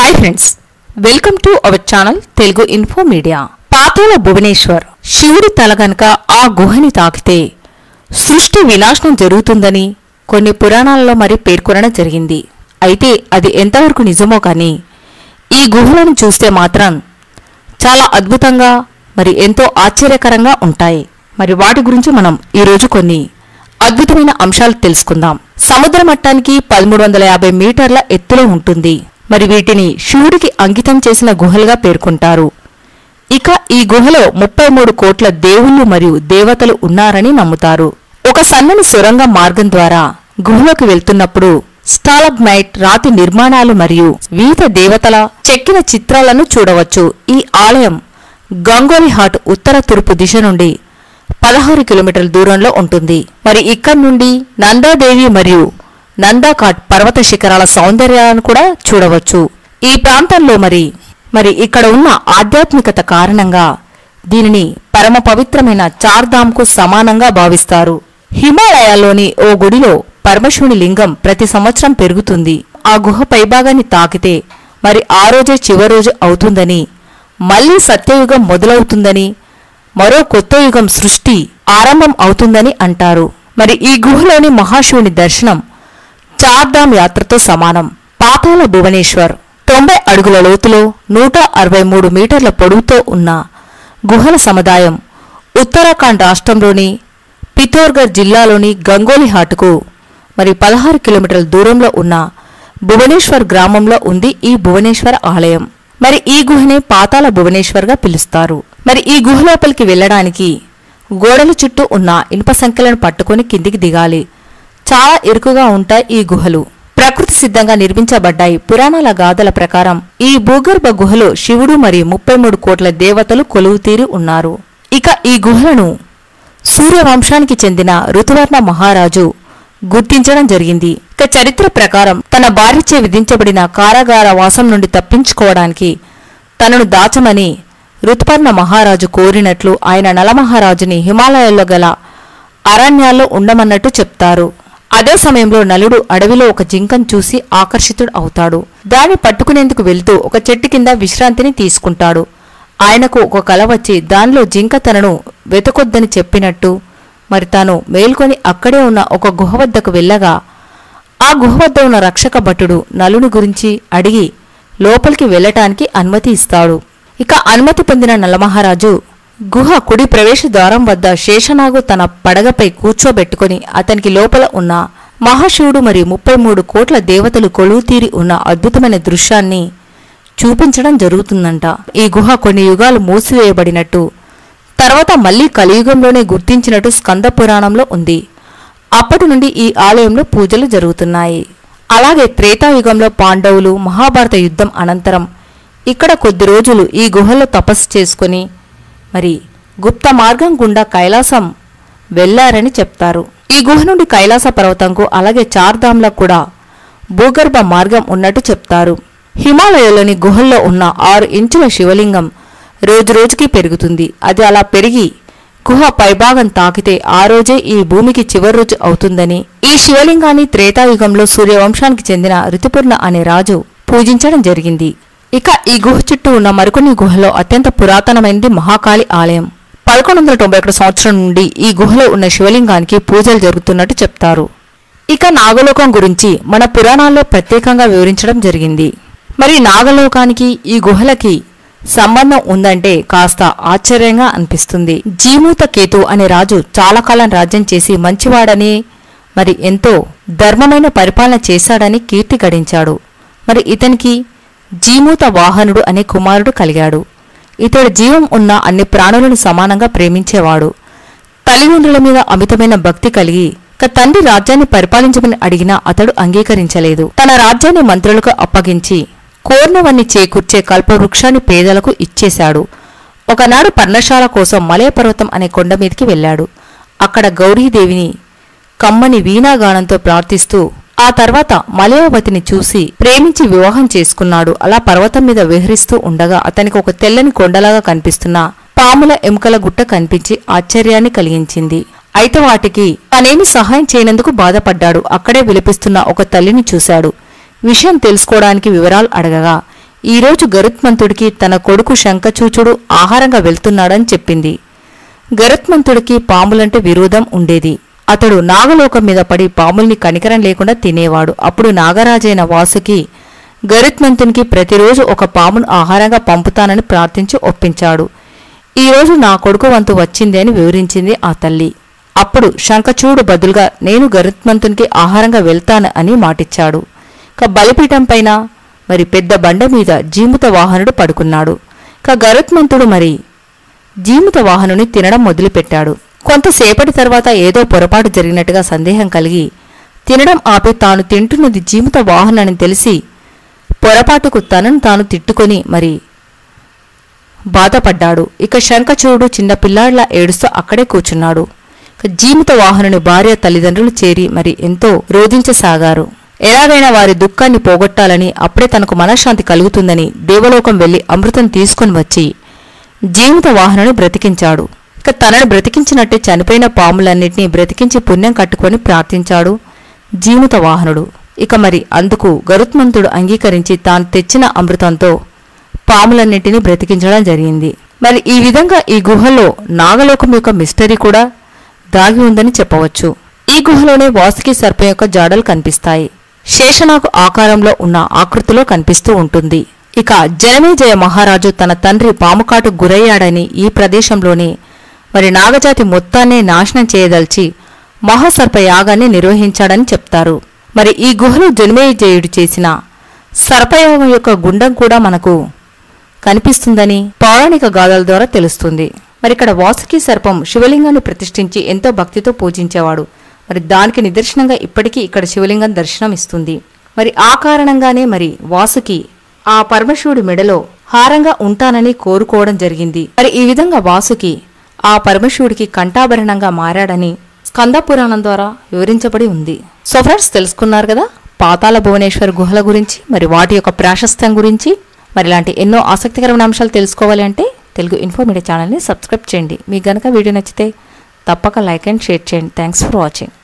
hi friends welcome to our channel Telugu info media Patal Bhuvaneshwar శివుడి తల గనక ఆ గుహని తాకితే సృష్టి వినాశనం జరుగుతుందని కొన్ని పురాణాలలో మరి పేర్కొనడం జరిగింది అయితే అది ఎంతవరకు నిజమో కానీ ఈ గుహలను చూస్తే మాత్రం చాలా అద్భుతంగా మరి ఎంతో ఆశ్చర్యకరంగా ఉంటాయి మరి వాటి గురించి మనం ఈరోజు కొన్ని అద్భుతమైన అంశాలు తెలుసుకుందాం సముద్ర మట్టానికి పదమూడు వందల యాభై మీటర్ల ఎత్తులో ఉంటుంది మరి వీటిని శివుడికి అంకితం చేసిన గుహలుగా పేర్కొంటారు ఇక ఈ గుహలో ముప్పై మూడు కోట్ల దేవుళ్ళు మరియు దేవతలు ఉన్నారని నమ్ముతారు ఒక సన్నని సొరంగ మార్గం ద్వారా గుహలోకి వెళ్తున్నప్పుడు స్టాలగ్మైట్ రాతి నిర్మాణాలు మరియు వివిధ దేవతల చెక్కిన చిత్రాలను చూడవచ్చు ఈ ఆలయం గంగోలి హాట్ ఉత్తర తూర్పు దిశ నుండి పదహారు కిలోమీటర్ల దూరంలో ఉంటుంది మరి ఇక్కడి నుండి నందాదేవి మరియు నందాఘాట్ పర్వత శిఖరాల సౌందర్యాలను కూడా చూడవచ్చు ఈ ప్రాంతంలో మరి మరి ఇక్కడ ఉన్న ఆధ్యాత్మికత కారణంగా దీనిని పరమ పవిత్రమైన చార్ధామ్కు సమానంగా భావిస్తారు హిమాలయాల్లోని ఓ గుడిలో పరమశివుని లింగం ప్రతి సంవత్సరం పెరుగుతుంది ఆ గుహ పైభాగాన్ని తాకితే మరి ఆ రోజే చివరి రోజు అవుతుందని మళ్ళీ సత్యయుగం మొదలవుతుందని మరో కొత్త యుగం సృష్టి ఆరంభం అవుతుందని అంటారు మరి ఈ గుహలోని మహాశివుని దర్శనం చార్ధామ్ యాత్రతో సమానం పాతాల భువనేశ్వర్ తొంభై అడుగుల లోతులో నూట అరవై మూడు మీటర్ల పొడవుతో ఉన్న గుహల సముదాయం ఉత్తరాఖండ్ రాష్ట్రంలోని పిథోర్గఢ్ జిల్లాలోని గంగోలి హాటుకు మరి పదహారు కిలోమీటర్ల దూరంలో ఉన్న భువనేశ్వర్ గ్రామంలో ఉంది ఈ భువనేశ్వర ఆలయం మరి ఈ గుహనే పాతాల భువనేశ్వర్గా పిలుస్తారు మరి ఈ గుహ లోపలికి వెళ్ళడానికి గోడల చుట్టూ ఉన్న ఇనుప సంఖ్యలను పట్టుకొని కిందికి దిగాలి చాలా ఇరుకుగా ఉంటాయి ఈ గుహలు ప్రకృతి సిద్ధంగా నిర్మించబడ్డాయి పురాణాల గాథల ప్రకారం ఈ భూగర్భ గుహలో శివుడు మరియు ముప్పై మూడు కోట్ల దేవతలు కొలువుతీరి ఉన్నారు ఇక ఈ గుహలను సూర్యవంశానికి చెందిన ఋతువర్ణ మహారాజు గుర్తించడం జరిగింది ఇక చరిత్ర ప్రకారం తన భార్యచే విధించబడిన కారాగార వాసం నుండి తప్పించుకోవడానికి తనను దాచమని ఋతుపర్ణ మహారాజు కోరినట్లు ఆయన నలమహారాజుని హిమాలయాల్లో గల అరణ్యాల్లో ఉండమన్నట్టు చెప్తారు అదే సమయంలో నలుడు అడవిలో ఒక జింకను చూసి ఆకర్షితుడు అవుతాడు దాన్ని పట్టుకునేందుకు వెళ్తూ ఒక చెట్టు కింద విశ్రాంతిని తీసుకుంటాడు ఆయనకు ఒక కల వచ్చి దానిలో జింక తనను వెతకొద్దని చెప్పినట్టు మరి తాను మేల్కొని అక్కడే ఉన్న ఒక గుహ వద్దకు వెళ్ళగా ఆ గుహ వద్ద ఉన్న రక్షక భటుడు నలుని గురించి అడిగి లోపలికి వెళ్ళటానికి అనుమతి ఇస్తాడు ఇక అనుమతి పొందిన నల్లమహారాజు గుహ కుడి ప్రవేశ ద్వారం వద్ద శేషనాగు తన పడగపై కూర్చోబెట్టుకుని అతనికి లోపల ఉన్న మహాశివుడు మరియు ముప్పై మూడు కోట్ల దేవతలు కొలువుతీరి ఉన్న అద్భుతమైన దృశ్యాన్ని చూపించడం జరుగుతుందంట ఈ గుహ కొన్ని యుగాలు మూసివేయబడినట్టు తర్వాత మళ్లీ కలియుగంలోనే గుర్తించినట్టు స్కంద పురాణంలో ఉంది అప్పటి నుండి ఈ ఆలయంలో పూజలు జరుగుతున్నాయి అలాగే త్రేతాయుగంలో పాండవులు మహాభారత యుద్ధం అనంతరం ఇక్కడ కొద్ది రోజులు ఈ గుహలో తపస్సు చేసుకుని మరి గుప్త మార్గం గుండా కైలాసం వెళ్లారని చెప్తారు ఈ గుహ నుండి కైలాస పర్వతంకు అలాగే చార్ధామ్లకు కూడా భూగర్భ మార్గం ఉన్నట్టు చెప్తారు హిమాలయాలోని గుహల్లో ఉన్న ఆరు ఇంచుల శివలింగం రోజురోజుకి పెరుగుతుంది అది అలా పెరిగి గుహ పైభాగం తాకితే ఆ రోజే ఈ భూమికి చివరి రోజు అవుతుందని ఈ శివలింగాన్ని త్రేతాయుగంలో సూర్యవంశానికి చెందిన ఋతుపూర్ణ అనే రాజు పూజించడం జరిగింది ఇక ఈ గుహ చుట్టూ ఉన్న మరికొన్ని గుహలో అత్యంత పురాతనమైనది మహాకాళి ఆలయం పదకొండు వందల తొంభై ఒకటి సంవత్సరం నుండి ఈ గుహలో ఉన్న శివలింగానికి పూజలు జరుగుతున్నట్టు చెప్తారు ఇక నాగలోకం గురించి మన పురాణాల్లో ప్రత్యేకంగా వివరించడం జరిగింది మరి నాగలోకానికి ఈ గుహలకి సంబంధం ఉందంటే కాస్త ఆశ్చర్యంగా అనిపిస్తుంది జీమూత కేతు అనే రాజు చాలా కాలం రాజ్యం చేసి మంచివాడని మరి ఎంతో ధర్మమైన పరిపాలన చేశాడని కీర్తి గడించాడు మరి ఇతనికి జీమూత వాహనుడు అనే కుమారుడు కలిగాడు ఇతడు జీవం ఉన్న అన్ని ప్రాణులను సమానంగా ప్రేమించేవాడు తల్లిదండ్రుల మీద అమితమైన భక్తి కలిగి ఇక తండ్రి రాజ్యాన్ని పరిపాలించమని అడిగినా అతడు అంగీకరించలేదు తన రాజ్యాన్ని మంత్రులకు అప్పగించి కోర్నవన్ని చేకూర్చే కల్పవృక్షాన్ని పేదలకు ఇచ్చేశాడు ఒకనాడు పర్ణశాల కోసం మలయ పర్వతం అనే కొండ మీదకి వెళ్ళాడు అక్కడ గౌరీదేవిని కమ్మని వీణాగానంతో ప్రార్థిస్తూ ఆ తర్వాత మలయవతిని చూసి ప్రేమించి వివాహం చేసుకున్నాడు అలా పర్వతం మీద విహరిస్తూ ఉండగా అతనికి ఒక తెల్లని కొండలాగా కనిపిస్తున్న పాముల ఎముకల గుట్ట కనిపించి ఆశ్చర్యాన్ని కలిగించింది అయితే వాటికి తనేమి సహాయం చేయనందుకు బాధపడ్డాడు అక్కడే విలపిస్తున్న ఒక తల్లిని చూశాడు విషయం తెలుసుకోవడానికి వివరాలు అడగగా ఈరోజు గరుత్మంతుడికి తన కొడుకు శంఖచూచుడు ఆహారంగా వెళ్తున్నాడని చెప్పింది గరుత్మంతుడికి పాములంటే విరోధం ఉండేది అతడు నాగలోకం మీద పడి పాముల్ని కనికరం లేకుండా తినేవాడు అప్పుడు నాగరాజైన వాసుకి గరుత్మంతునికి ప్రతిరోజు ఒక పామును ఆహారంగా పంపుతానని ప్రార్థించి ఒప్పించాడు ఈరోజు నా కొడుకు వంతు వచ్చింది అని వివరించింది ఆ తల్లి అప్పుడు శంఖచూడు బదులుగా నేను గరుత్మంతునికి ఆహారంగా వెళ్తాను అని మాటిచ్చాడు ఇక బలిపీఠం పైన మరి పెద్ద బండ మీద జీముత వాహనుడు పడుకున్నాడు ఇక గరుత్మంతుడు మరి జీముత వాహనుని తినడం మొదలుపెట్టాడు కొంతసేపటి తర్వాత ఏదో పొరపాటు జరిగినట్టుగా సందేహం కలిగి తినడం ఆపి తాను తింటున్నది జీముత వాహనని తెలిసి పొరపాటుకు తనను తాను తిట్టుకొని మరి బాధపడ్డాడు ఇక శంఖచూడు చిన్న పిల్లాడిలా ఏడుస్తూ అక్కడే కూర్చున్నాడు ఇక జీవిత వాహనుని భార్య తల్లిదండ్రులు చేరి మరి ఎంతో రోధించసాగారు ఎలాగైనా వారి దుఃఖాన్ని పోగొట్టాలని అప్పుడే తనకు మనశ్శాంతి కలుగుతుందని దేవలోకం వెళ్లి అమృతం తీసుకుని వచ్చి జీవిత వాహనుని బ్రతికించాడు ఇక తనను బ్రతికించినట్టే చనిపోయిన పాములన్నింటినీ బ్రతికించి పుణ్యం కట్టుకొని ప్రార్థించాడు జీవిత వాహనుడు ఇక మరి అందుకు గరుత్మంతుడు అంగీకరించి తాను తెచ్చిన అమృతంతో పాములన్నింటినీ బ్రతికించడం జరిగింది మరి ఈ విధంగా ఈ గుహలో నాగలోకం యొక్క మిస్టరీ కూడా దాగి ఉందని చెప్పవచ్చు ఈ గుహలోనే వాసుకి సర్పం యొక్క జాడలు కనిపిస్తాయి శేషనాగు ఆకారంలో ఉన్న ఆకృతిలో కనిపిస్తూ ఉంటుంది ఇక జనమేజయ మహారాజు తన తండ్రి పాముకాటు గురయ్యాడని ఈ ప్రదేశంలోనే మరి నాగజాతి మొత్తాన్నే నాశనం చేయదలిచి మహాసర్ప యాగాన్ని నిర్వహించాడని చెప్తారు మరి ఈ గుహలో జనమేజయుడు చేసిన సర్పయాగం యొక్క గుండం కూడా మనకు కనిపిస్తుందని పౌరాణిక గాథల ద్వారా తెలుస్తుంది మరి ఇక్కడ వాసుకి సర్పం శివలింగాన్ని ప్రతిష్ఠించి ఎంతో భక్తితో పూజించేవాడు మరి దానికి నిదర్శనంగా ఇప్పటికీ ఇక్కడ శివలింగం దర్శనం ఇస్తుంది మరి ఆ కారణంగానే మరి వాసుకి ఆ పరమశివుడి మెడలో హారంగా ఉంటానని కోరుకోవడం జరిగింది మరి ఈ విధంగా వాసుకి ఆ పరమశివుడికి కంఠాభరణంగా మారాడని స్కంద పురాణం ద్వారా వివరించబడి ఉంది సో ఫ్రెండ్స్ తెలుసుకున్నారు కదా పాతాల భువనేశ్వర్ గుహల గురించి మరి వాటి యొక్క ప్రాశస్త్యం గురించి మరి ఇలాంటి ఎన్నో ఆసక్తికరమైన అంశాలు తెలుసుకోవాలి అంటే తెలుగు ఇన్ఫోమీడియా ఛానల్ని సబ్స్క్రైబ్ చేయండి మీకు గనక వీడియో నచ్చితే తప్పక లైక్ అండ్ షేర్ చేయండి థ్యాంక్స్ ఫర్ వాచింగ్